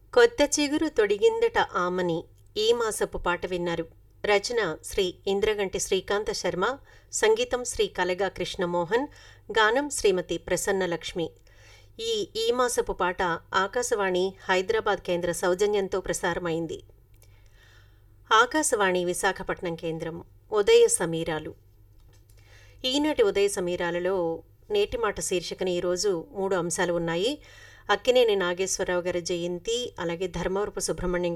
కొత్త చిగురు తొడిగిందట ఆమని ఈ మాసపు పాట విన్నారు రచన శ్రీ ఇంద్రగంటి శ్రీకాంత శర్మ సంగీతం శ్రీ కలగా కృష్ణమోహన్ గానం శ్రీమతి ప్రసన్నలక్ష్మి ఈ ఈ మాసపు పాట ఆకాశవాణి హైదరాబాద్ కేంద్ర సౌజన్యంతో ప్రసారమైంది ఆకాశవాణి విశాఖపట్నం కేంద్రం ఉదయ సమీరాలు ఈనాటి ఉదయ సమీరాలలో నేటి మాట శీర్షికన ఈరోజు మూడు అంశాలు ఉన్నాయి అక్కినేని నాగేశ్వరరావు గారి జయంతి అలాగే ధర్మవరపు సుబ్రహ్మణ్యం